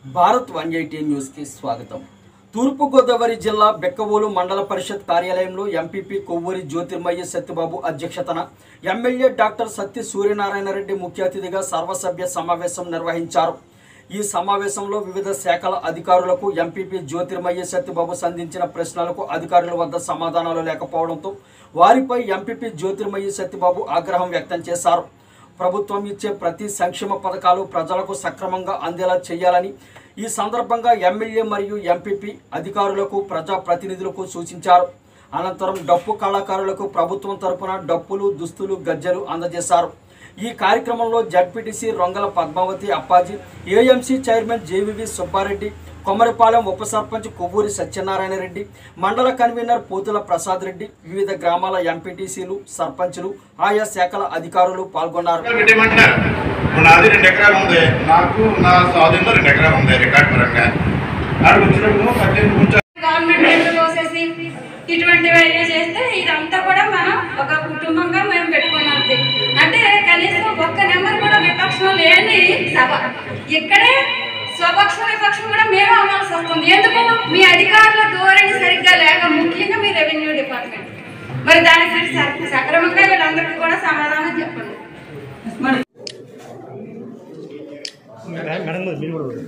Bharat one eighty న్యూస్కి స్వాగతం తూర్పుగోదావరి జిల్లా బెక్కవోలు మండల పరిషత్ కార్యాలయంలో ఎంపీపీ కొవ్వూరి జ్యోతిర్మయ్య సత్యబాబు అధ్యక్షతన ఎమ్మెల్యే డాక్టర్ సత్య సూర్యనారాయణ రెడ్డి ముఖ్య అతిథిగా సర్వసభ్య సమావేశం నిర్వహించారు ఈ సమావేశంలో వివిధ శాఖల అధికారులకు ఎంపీపీ జ్యోతిర్మయ్య సత్యబాబు సంధించిన ప్రశ్నలకు అధికారుల వద్ద సమాధానాలు లేకపోవడంతో వారిపై ఎంపీపీ జ్యోతిర్మయ్య సత్యబాబు ఆగ్రహం వ్యక్తం చేశారు ప్రభుత్వం ఇచ్చే ప్రతి సంక్షేమ పథకాలు ప్రజలకు సక్రమంగా అందేలా చేయాలని ఈ సందర్భంగా ఎమ్మెల్యే మరియు ఎంపీపీ అధికారులకు ప్రజాప్రతినిధులకు సూచించారు అనంతరం డప్పు కళాకారులకు ప్రభుత్వం తరపున డప్పులు దుస్తులు గజ్జలు అందజేశారు ఈ కార్యక్రమంలో ZPTC Rongala Padmavathi Appaji AMC chairman JVV Subbareddy Komarapalem ఉప సర్పంచ్ కొవ్వూరి సత్యనారాయణ రెడ్డి మండల కన్వీనర్ పోతుల ప్రసాద్ రెడ్డి వివిధ గ్రామాల ఎంపీటీసీలు సర్పంచులు ఆయా శాఖల అధికారులు పాల్గొన్నారు పెట్టేయమంటున్నారు ఇప్పుడు నాది రెండు ఎకరాలు ఉంది నాకు నా స్వాధీనంలో రెండు ఎకరాలు ఉంది రికార్డ్ పరంగా ఆడ వచ్చినప్పుడు పద్దెనిమిది కొంచెం గవర్నమెంట్ నీళ్లు పోసేసి ఇటువంటివి అన్నీ చేస్తే ఇదంతా కూడా మనం ఒక కుటుంబంగా మేము పెట్టుకున్నాం అంటే కనీసం ఒక్క నెంబర్ కూడా విపక్షం లేని సభ ఇక్కడే స్వపక్షం విపక్షం కూడా మేము అవ్వాల్సి వస్తుంది ఎందుకు మీ అధికారుల ధోరణి సరిగ్గా లేక ముఖ్యంగా మీ రెవెన్యూ డిపార్ట్మెంట్ మరి దానికి స- సక్రమంగా వీళ్ళందరికీ కూడా సమాధానం చెప్పండి మేడం మీరు కూడా